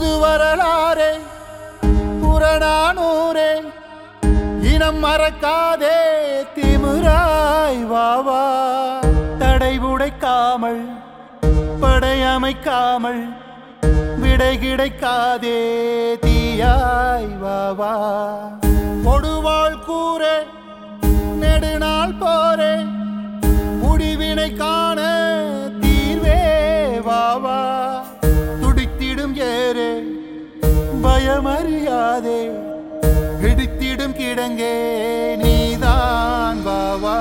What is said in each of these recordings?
புது வரலாறே புறநானூரே இனம் மறக்காதே திமிராய் வாவா தடை உடைக்காமல் படையமைக்காமல் விடை கிடைக்காதே தீயாய் வாவா கொடுவாள் கூரே நெடுநாள் போரே முடிவினை காண தீர்வே வாவா துடித்திடும் ஏரே பயமறியாதே இடித்திடும் கிடங்கே நீதான் வாவா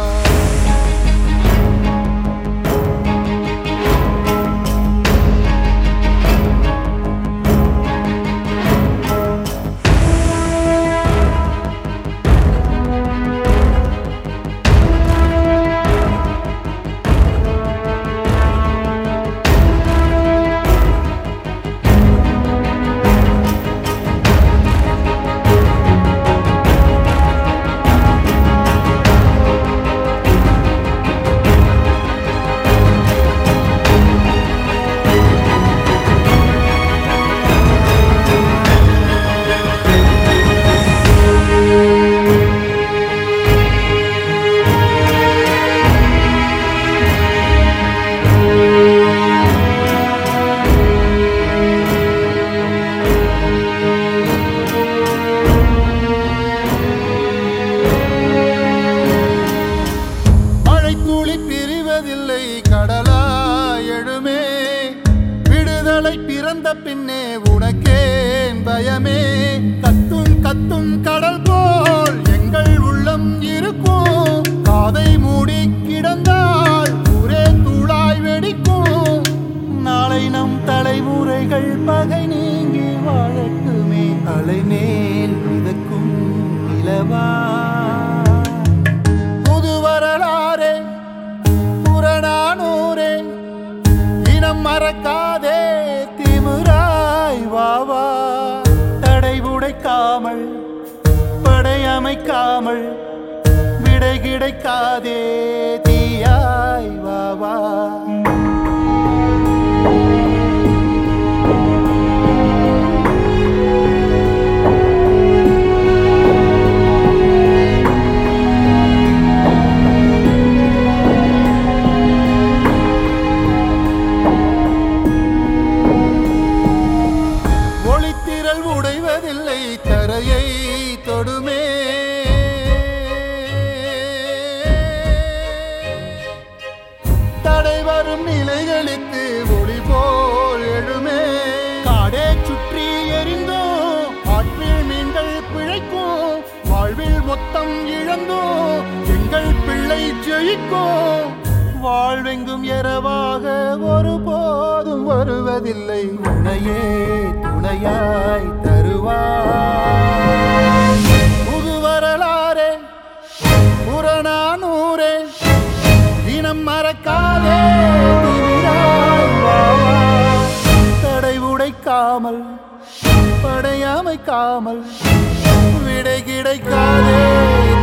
மழை துளி பிரிவதில்லை கடலா எழுமே விடுதலை பிறந்த பின்னே உனக்கேன் பயமே கத்தும் கத்தும் கடல் போல் எங்கள் உள்ளம் இருக்கும் காதை மூடி கிடந்தால் ஊரே தூளாய் வெடிக்கும் நாளை நம் தலைமுறைகள் பகை நீங்கி வாழட்டுமே அலைமேல் மிதக்கும் நிலவா புது வரலாறே புறநானூரே இனம் மறக்காதே திமிராய் வாவா தடை உடைக்காமல் படையமைக்காமல் விடை கிடைக்காதே தீயாய் வாவா ஒளித்திரள் உடைவதில்லை தரையை தொடுமே தடை வரும் நிலைகளுக்கு ஒளி போல் எழுமே காடே சுற்றி எரிந்தோம் ஆற்றில் மீன்கள் பிழைக்கும் வாழ்வில் மொத்தம் இழந்தோம் எங்கள் பிள்ளை ஜெயிக்கும் வாழ்வெங்கும் இரவாக ஒருபோதும் வருவதில்லை உனையே துணையாய் தருவாய் புது வரலாறே புறநானூரே தினம் மறக்காதே திமிராய் வா, வா. தடை உடைக்காமல் படையமைக்காமல் விடை கிடைக்காதே